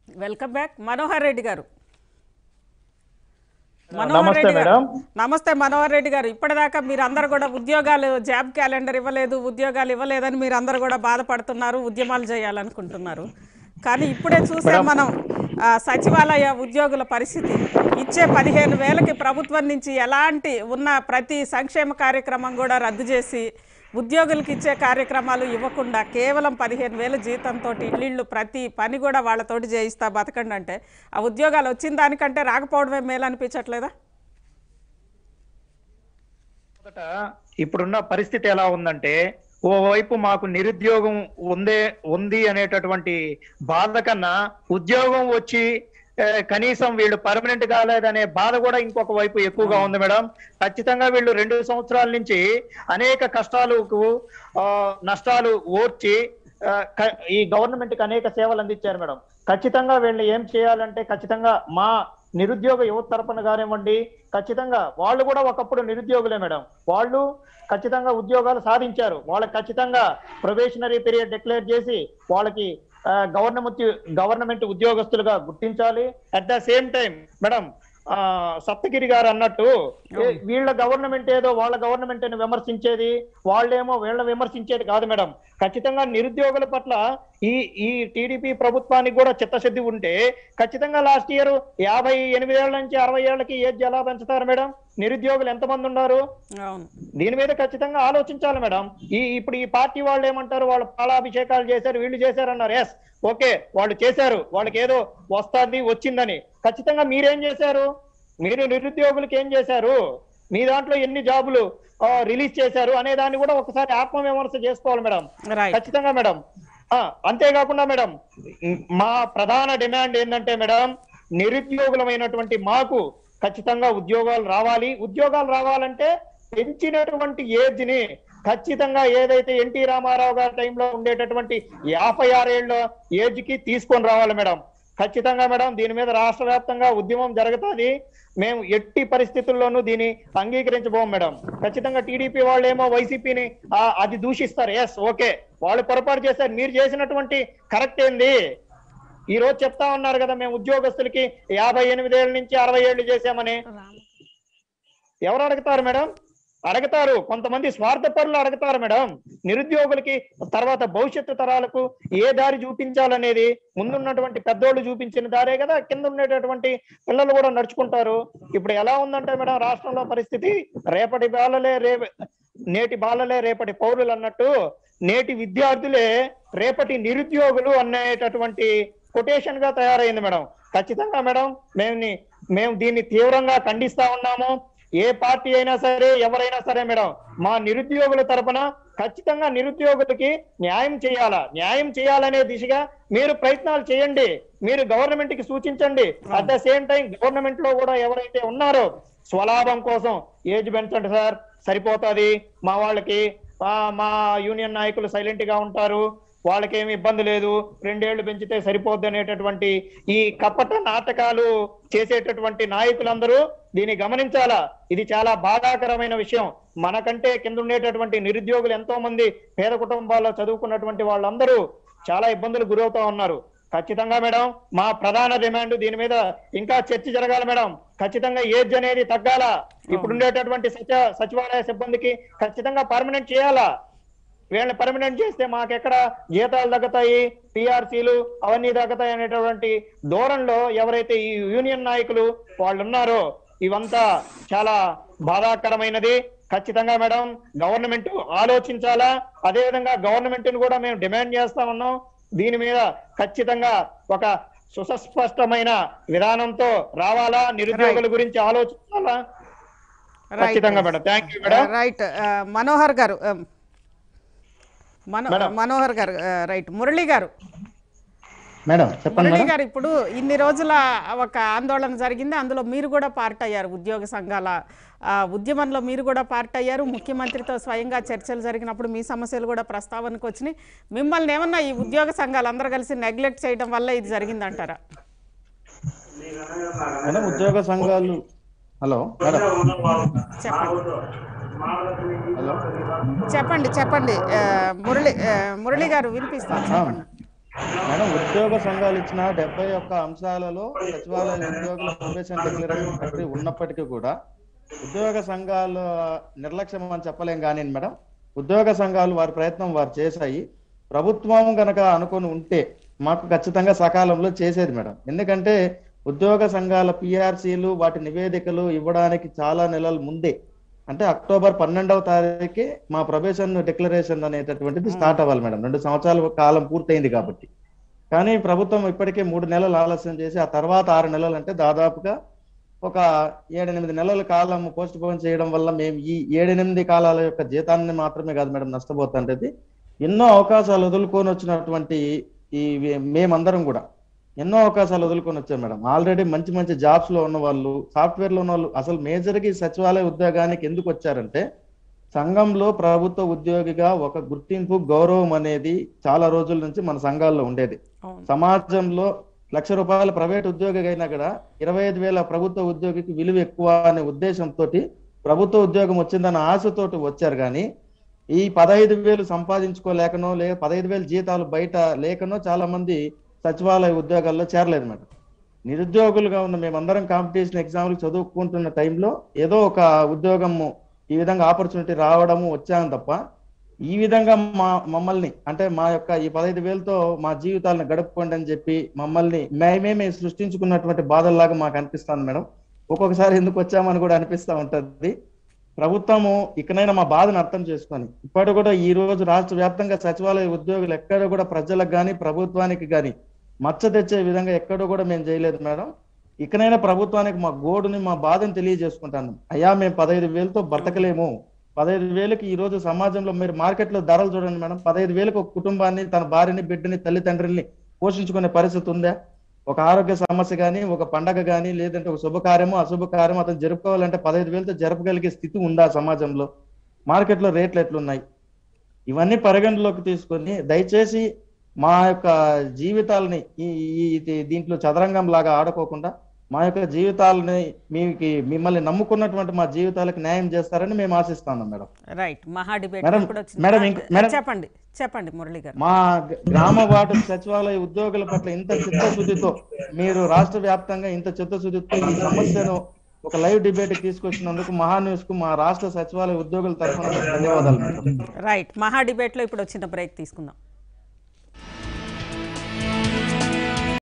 Welcome back Manohar Reddy గారు మనోహర్ నమస్తే రెడ్డి గారు మేడం. నమస్తే మనోహర్ రెడ్డి గారు ఇప్పటిదాకా మీరు అందరు కూడా ఉద్యోగాలు జాబ్ క్యాలెండర్ ఇవ్వలేదు ఉద్యోగాలు ఇవ్వలేదని మీరు అందరు కూడా బాధపడుతున్నారు ఉద్యమాలు చేయాలనుకుంటున్నారు కానీ ఇప్పుడే చూసాం మనం ఆ, సచివాలయ ఉద్యోగుల పరిస్థితి ఇచ్చే పదిహేను వేలకి ప్రభుత్వం నుంచి ఎలాంటి ఉన్న ప్రతి సంక్షేమ కార్యక్రమం కూడా రద్దు చేసి ఉద్యోగులకు ఇచ్చే కార్యక్రమాలు ఇవ్వకుండా కేవలం పదిహేను వేల జీతంతో ఇల్లు ప్రతి పని కూడా వాళ్ళతోటి చేయిస్తా బతకండి అంటే ఆ ఉద్యోగాలు వచ్చిన దానికంటే రాకపోవడమే మేలు అనిపించట్లేదా మొదట ఇప్పుడున్న పరిస్థితి ఎలా ఉందంటే ఓవైపు మాకు నిరుద్యోగం ఉందే ఉంది అనేటటువంటి బాధ కన్నా ఉద్యోగం వచ్చి ఏ, కనీసం వీళ్ళు పర్మనెంట్ కాలేదనే బాధ కూడా ఇంకొక వైపు ఎక్కువగా ఉంది మేడం ఖచ్చితంగా వీళ్ళు రెండు సంవత్సరాల నుంచి అనేక కష్టాలకు ఆ, నష్టాలు ఓర్చి ఆ, క- ఈ గవర్నమెంట్ కి అనేక సేవలు అందించారు మేడం ఖచ్చితంగా వీళ్ళు ఏం చేయాలంటే ఖచ్చితంగా మా నిరుద్యోగ యువత తరపున కానివ్వండి ఖచ్చితంగా వాళ్ళు కూడా ఒకప్పుడు నిరుద్యోగులే మేడం వాళ్ళు ఖచ్చితంగా ఉద్యోగాలు సాధించారు వాళ్ళకి ఖచ్చితంగా ప్రొబేషనరీ పీరియడ్ డిక్లేర్ చేసి వాళ్ళకి గవర్నమెంట్ గవర్నమెంట్ ఉద్యోగస్తులుగా గుర్తించాలి at the same time madam ఆ, సప్తగిరి గారు అన్నట్టు ఏ- వీళ్ళ గవర్నమెంట్ ఏదో వాళ్ళ గవర్నమెంట్ అని విమర్శించేది వాళ్ళేమో వీళ్ళ విమర్శించేది కాదు మేడం ఖచ్చితంగా నిరుద్యోగుల పట్ల ఈ ఈ టీడీపీ ప్రభుత్వానికి కూడా చిత్తశుద్ధి ఉంటే ఖచ్చితంగా లాస్ట్ ఇయర్ యాభై ఎనిమిది ఏళ్ల నుంచి అరవై ఏళ్ళకి ఏజ్ ఎలా పెంచుతారు మేడం నిరుద్యోగులు ఎంతమంది ఉన్నారు అవును దీని మీద ఖచ్చితంగా ఆలోచించాలి మేడం ఈ ఇప్పుడు ఈ పార్టీ వాళ్ళు ఏమంటారు వాళ్ళు పాలాభిషేకాలు చేశారు వీళ్ళు చేశారు అన్నారు ఎస్ ఓకే వాళ్ళు చేశారు వాళ్ళకి ఏదో వస్తుంది వచ్చిందని ఖచ్చితంగా మీరేం చేశారు మీరు నిరుద్యోగులకి ఏం చేశారు మీ దాంట్లో ఎన్ని జాబులు రిలీజ్ చేశారు అనే దాన్ని కూడా ఒకసారి ఆత్మవిమర్శ చేసుకోవాలి మేడం రైట్ ఖచ్చితంగా మేడం ఆ, అంతేకాకుండా మేడం ఉమ్, మా ప్రధాన డిమాండ్ ఏంటంటే మేడం నిరుద్యోగులమైనటువంటి మాకు ఖచ్చితంగా ఉద్యోగాలు రావాలి ఉద్యోగాలు రావాలంటే పెంచినటువంటి ఏజ్ ని ఖచ్చితంగా ఏదైతే ఎన్టీ రామారావు గారి టైంలో ఉండేటటువంటి యాభై ఆరేళ్ల ఏజ్ కి తీసుకొని రావాలి మేడం ఖచ్చితంగా మేడం దీని మీద రాష్ట్ర వ్యాప్తంగా ఉద్యమం జరుగుతుంది మేము ఎట్టి పరిస్థితుల్లోనూ దీన్ని అంగీకరించబోం మేడం ఖచ్చితంగా టీడీపీ వాళ్ళేమో వైసీపీని అది దూషిస్తారు ఎస్ ఓకే వాళ్ళు పొరపాటు చేశారు మీరు చేసినటువంటి కరెక్ట్ ఏంది ఈ రోజు చెప్తా ఉన్నారు కదా మేము ఉద్యోగస్తులకి యాభై ఎనిమిది ఏళ్ళ నుంచి అరవై ఏళ్ళు చేశామని ఎవరు అడుగుతారు మేడం అడుగుతారు కొంతమంది స్వార్థపరులు అడుగుతారు మేడం నిరుద్యోగులకి తర్వాత భవిష్యత్తు తరాలకు ఏ దారి చూపించాలనేది ముందున్నటువంటి పెద్దోళ్ళు చూపించిన దారే కదా కింద ఉండేటటువంటి పిల్లలు కూడా నడుచుకుంటారు ఇప్పుడు ఎలా ఉందంటే మేడం రాష్ట్రంలో పరిస్థితి రేపటి బాలలే రే నేటి బాలలే రేపటి పౌరులు అన్నట్టు నేటి విద్యార్థులే రేపటి నిరుద్యోగులు అనేటటువంటి కొటేషన్ గా తయారైంది మేడం ఖచ్చితంగా మేడం మేము ని- మేము దీన్ని తీవ్రంగా ఖండిస్తా ఉన్నాము ఏ పార్టీ అయినా సరే ఎవరైనా సరే మేడం మా నిరుద్యోగుల తరపున ఖచ్చితంగా నిరుద్యోగులకి న్యాయం చేయాలా న్యాయం చేయాలనే దిశగా మీరు ప్రయత్నాలు చేయండి మీరు గవర్నమెంట్ కి సూచించండి at the same time government లో కూడా ఎవరైతే ఉన్నారో స్వలాభం కోసం ఏజ్ పెంచండి సార్ సరిపోతాది మా వాళ్ళకి ఆ, మా యూనియన్ నాయకులు సైలెంట్ గా ఉంటారు వాళ్ళకేమి ఇబ్బంది లేదు రెండేళ్లు పెంచితే సరిపోద్ది అనేటటువంటి ఈ కపట నాటకాలు చేసేటటువంటి నాయకులందరూ దీన్ని గమనించాలా ఇది చాలా బాధాకరమైన విషయం మనకంటే కింద ఉండేటటువంటి నిరుద్యోగులు ఎంతో మంది పేద కుటుంబాల్లో చదువుకున్నటువంటి వాళ్ళందరూ చాలా ఇబ్బందులు గురవుతా ఉన్నారు ఖచ్చితంగా మేడం మా ప్రధాన డిమాండ్ దీని మీద ఇంకా చర్చ జరగాలి మేడం ఖచ్చితంగా ఏజ్ అనేది తగ్గాల ఇప్పుడు ఉండేటటువంటి సచివ సచివాలయ సిబ్బందికి ఖచ్చితంగా పర్మనెంట్ చేయాలా వీళ్ళని పర్మనెంట్ చేస్తే మాకెక్కడ జీతాలు తగ్గుతాయి పిఆర్సీలు అవన్నీ తగ్గుతాయి అనేటటువంటి దూరంలో ఎవరైతే ఈ యూనియన్ నాయకులు వాళ్ళు ఉన్నారో ఇవంతా చాలా బాధాకరమైనది ఖచ్చితంగా మేడం గవర్నమెంట్ ఆలోచించాలా అదే విధంగా గవర్నమెంట్ ని కూడా మేము డిమాండ్ చేస్తా ఉన్నాం దీని మీద ఖచ్చితంగా ఒక సుస్పష్టమైన విధానంతో రావాలా నిరుద్యోగుల గురించి ఆలోచించాలా ఖచ్చితంగా madam thank you madam right Manohar గారు ఆ, మనో మేడం. మనోహర్ గారు ఆ, రైట్ మురళి గారు మేడం చెప్పండి మురళి మేడం గారు ఇప్పుడు ఇన్ని రోజుల ఒక ఆందోళన జరిగింది అందులో మీరు కూడా పార్ట్ అయ్యారు ఉద్యోగ సంఘాల ఆ, ఉద్యమంలో మీరు కూడా పార్ట్ అయ్యారు ముఖ్యమంత్రితో స్వయంగా చర్చలు జరిగినప్పుడు మీ సమస్యలు కూడా ప్రస్తావనకు వచ్చినాయి మిమ్మల్ని ఏమన్నా ఈ ఉద్యోగ సంఘాలు అందరూ కలిసి నెగ్లెక్ట్ చేయడం వల్ల ఇది జరిగిందంటారా మేడం ఉద్యోగ సంఘాలు హలో మేడం చెప్పండి హలో చెప్పండి చెప్పండి ఆ, మురళి ఆ, మురళి గారు వినిపిస్తాను చెప్పండి మేడం ఉద్యోగ సంఘాలు ఇచ్చిన డెబ్బై ఒక్క అంశాలలో సచివాలయ ఉద్యోగుల ప్రవేశం డిక్లరేషన్ ప్రక్రియ ఉన్నప్పటికీ కూడా ఉద్యోగ సంఘాలు నిర్లక్ష్యం అని చెప్పలేం కానీ మేడం ఉద్యోగ సంఘాలు వారి ప్రయత్నం వారు చేశాయి ప్రభుత్వం గనక అనుకొని ఉంటే మాకు ఖచ్చితంగా సకాలంలో చేసేది మేడం ఎందుకంటే ఉద్యోగ సంఘాల పిఆర్సీలు వాటి నివేదికలు ఇవ్వడానికి చాలా నెలల ముందే అంటే అక్టోబర్ పన్నెండవ తారీఖే మా ప్రొబేషన్ డిక్లరేషన్ అనేటటువంటిది స్టార్ట్ అవ్వాలి మేడం రెండు సంవత్సరాల కాలం పూర్తయింది కాబట్టి కానీ ప్రభుత్వం ఇప్పటికే మూడు నెలలు ఆలస్యం చేసి ఆ తర్వాత ఆరు నెలలు అంటే దాదాపుగా ఒక ఏడెనిమిది నెలల కాలం పోస్ట్ పోన్ చేయడం వల్ల మేము ఈ ఏడెనిమిది కాలాల యొక్క జీతాన్ని మాత్రమే కాదు మేడం నష్టపోతుంటది ఎన్నో అవకాశాలు వదులుకొని వచ్చినటువంటి ఈ మేమందరం కూడా ఎన్నో అవకాశాలు వదులుకొని వచ్చాం మేడం ఆల్రెడీ మంచి మంచి జాబ్స్ లో ఉన్న వాళ్ళు సాఫ్ట్వేర్ లో ఉన్న వాళ్ళు అసలు మేజర్ గా ఈ సచివాలయ ఉద్యోగానికి ఎందుకు వచ్చారంటే సంఘంలో ప్రభుత్వ ఉద్యోగిగా ఒక గుర్తింపు గౌరవం అనేది చాలా రోజుల నుంచి మన సంఘాల్లో ఉండేది అవును సమాజంలో లక్ష రూపాయల ప్రైవేట్ ఉద్యోగి అయినా కూడా ఇరవై ఐదు వేల ప్రభుత్వ ఉద్యోగికి విలువ ఎక్కువ అనే ఉద్దేశంతో ప్రభుత్వ ఉద్యోగం వచ్చిందన్న ఆశతోటి వచ్చారు కానీ ఈ పదహైదు వేలు సంపాదించుకోలేకనో లేక పదహైదు వేలు జీతాలు బయట లేకనో చాలా మంది సచివాలయ ఉద్యోగాల్లో చేరలేదు మేడం నిరుద్యోగులుగా ఉన్న మేమందరం కాంపిటీషన్ ఎగ్జామ్లు చదువుకుంటున్న టైంలో ఏదో ఒక ఉద్యోగము ఈ విధంగా ఆపర్చునిటీ రావడము వచ్చాను తప్ప ఈ విధంగా మా మమ్మల్ని అంటే మా యొక్క ఈ పదహైదు వేలతో మా జీవితాలను గడుపుకోండి అని చెప్పి మమ్మల్ని మేమేమే సృష్టించుకున్నటువంటి బాధల్లాగా మాకు అనిపిస్తుంది మేడం ఒక్కొక్కసారి ఎందుకు వచ్చామని కూడా అనిపిస్తా ఉంటది ప్రభుత్వము ఇకనైనా మా బాధను అర్థం చేసుకొని ఇప్పటి కూడా ఈ రోజు రాష్ట్ర వ్యాప్తంగా సచివాలయ ఉద్యోగులు ఎక్కడ కూడా ప్రజలకు గాని ప్రభుత్వానికి గాని మచ్చ తెచ్చే విధంగా ఎక్కడ కూడా మేము చేయలేదు మేడం ఇకనైనా ప్రభుత్వానికి మా గోడుని మా బాధను తెలియజేసుకుంటాను అయ్యా మేము పదహైదు వేలతో బతకలేము పదహైదు వేలకి ఈ రోజు సమాజంలో మీరు మార్కెట్ లో ధరలు చూడండి మేడం పదహైదు వేలకు ఒక కుటుంబాన్ని తన భార్యని బిడ్డని తల్లిదండ్రుల్ని పోషించుకునే పరిస్థితి ఉందా ఒక ఆరోగ్య సమస్య కానీ ఒక పండగ కానీ లేదంటే ఒక శుభకార్యము అశుభకార్యము అతను జరుపుకోవాలంటే పదహైదు వేలతో జరపగలిగే స్థితి ఉందా సమాజంలో మార్కెట్ లో రేట్లు ఎట్లున్నాయి ఇవన్నీ పరిగణలోకి తీసుకొని దయచేసి మా యొక్క జీవితాలని ఈ ఈ- ఈ దీంట్లో చదరంగం లాగా ఆడుకోకుండా మా యొక్క జీవితాలని మీకు మిమ్మల్ని నమ్ముకున్నటువంటి మా జీవితాలకు న్యాయం చేస్తారని మేము ఆశిస్తున్నాం madam right Maha debate madam, ఇప్పుడు వచ్చింది మేడం, ఇంక- మేడం. చెప్పండి చెప్పండి మురళి గారు మా గ- గ్రామ వార్డు సచివాలయ ఉద్యోగుల పట్ల ఇంత చిత్తశుద్ధితో మీరు రాష్ట్ర వ్యాప్తంగా ఇంత చిత్తశుద్ధితో ఈ సమస్యను ఒక లైవ్ డిబేట్ తీసుకొచ్చినందుకు మహాన్యూస్ కు మా రాష్ట్ర సచివాలయ ఉద్యోగుల తరఫున ధన్యవాదాలు మేడం రైట్ మహా డిబేట్లో ఇప్పుడు వచ్చిన బ్రేక్ తీసుకుందాం